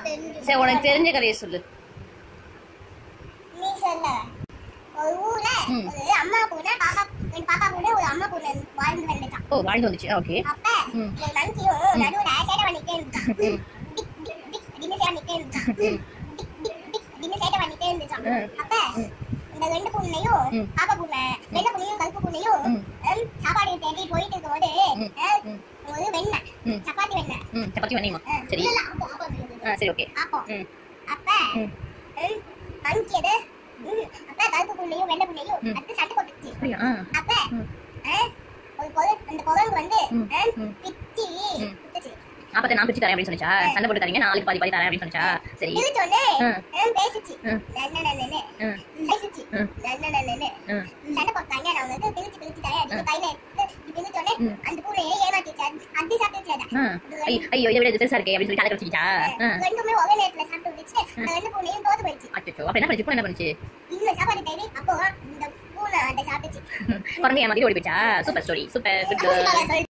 தெரிஞ்சு சரி உனக்கு தெரிஞ்ச கதையை சொல்லு நீ சொல்ல ஒரு ஊர்ல ம். ஒரு அம்மா பூனை பாப்பா என் பாப்பா பூனை ஒரு அம்மா பூனை வாழ்ந்து வந்துச்சான் ஓ வாழ்ந்து வந்துச்சு ஓகே அப்ப ம். ஒரு மனுஷியும் நடுவுல சேட்டை பண்ணிட்டே இருந்தான் டிக் டிக் டிக் அப்படின்னு சேட்டை இருந்துச்சான் டிக் டிக் டிக் அப்படின்னு சேட்டை பண்ணிட்டே இருந்துச்சான் ம். அப்ப இந்த ரெண்டு பூனையும் ம். பாப்பா பூனை வெள்ளை பூனையும் கருப்பு பூனையும் ம். ஹம், சாப்பாடு தேடி போயிட்டு இருக்கும்போது ம். ஹம், ம். ஒரு வெண்ணெய் ம். சப்பாத்தி வெண்ணெய் ம் சப்பாத்தி வேணுமா ஹம், சரி இல்ல, இல்ல, அப்போ, அப்போ சொல்லுது. ஆ சரி ஓகே அப்போ ம் அப்ப ம். ஹம், மனுஷி எது ஹம், அப்ப கருப்பு பூனையும் வெள்ளை பூனையும் ம். அடுத்து சண்டை போட்டுச்சு அப்படியா ஆ அப்ப ம். அஹ், ஒரு குரங்கு அந்த குரங்கு வந்து ம். அஹ், ம். பிச்சு ம். பிச்சுச்சு. அப்பத்தை நான் பிரிச்சு தரேன் அப்படின்னு சொன்னச்சா சண்டை போட்டு தரீங்க நாளைக்கு பாதி பாதி தரேன் அப்படின்னு சொன்னச்சா சரி பிரிச்சோடனே, ம். அஹ், பேசுச்சு ம். நன்னு, நன்னுன்னு. ம் பேசுச்சு ம். நன்னு, நன்னுன்னு. ம் சண்டை போட்டாங்க நான் உனக்கு பிரிச்சு பிரிச்சு தரேன் நீங்க கையில எடுத்து இப்படி பிரிச்சோடனே ம். அந்த பூனையை ஏமாத்திச்சு அது- அது சாப்பிட்டுச்சு அதை. ஆ ஐ- ஐயோ இதை விட இது பெருசா இருக்கே அப்படின்னு சொல்லி தலை வச்சுக்கிச்சா ஆ ரெண்டுமே ஒரே நேரத்துல சாப்பிட்டு விட்டுச்சு அந்த ரெண்டு பூனையும் தோத்து போயிடுச்சு அச்சோ அப்ப என்ன பண்ணுச்சு பூனை என்ன பண்ணுச்சு இன்னும் சாப்பாடு தேடி அப்போ இந்த பூனை அதை சாப்பிட்டுச்சு குழந்தை ஏமாத்தி ஓடி போயிச்சா சூப்பர் ஸ்டோரி சூப்பர் குட் சொல்லிட்டு